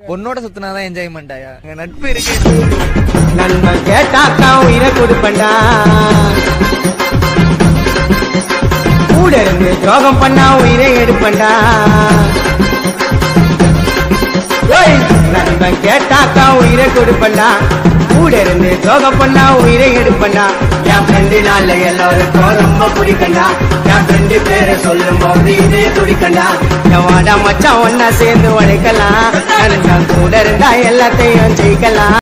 பொண்ணோட சுத்தினாதான் என்ஜாய்மெண்ட் ஆயா அங்க நட்பு இருக்கு நண்பன் கேட்டாக்கா உயிரை கொடுப்பண்டா கூட இருந்து துரோகம் பண்ணா உயிரை எடுப்பண்டா ஓய், நண்பன் கேட்டாக்கா உயிரை கொடுப்பண்டா கூட இருந்து துரோகம் பண்ணா உயிரை எடுப்பண்டா என் ஃப்ரெண்டு நாள்ல எல்லாருக்கும் ரொம்ப பிடிக்கண்டா என் ஃப்ரெண்டு பேரை சொல்லும் போது இதே துடிக்கண்டா என் வாடா மச்சான் ஒன்னா சேர்ந்து உழைக்கலாம் நண்பன் கூட இருந்தா எல்லாத்தையும் ஜெயிக்கலாம்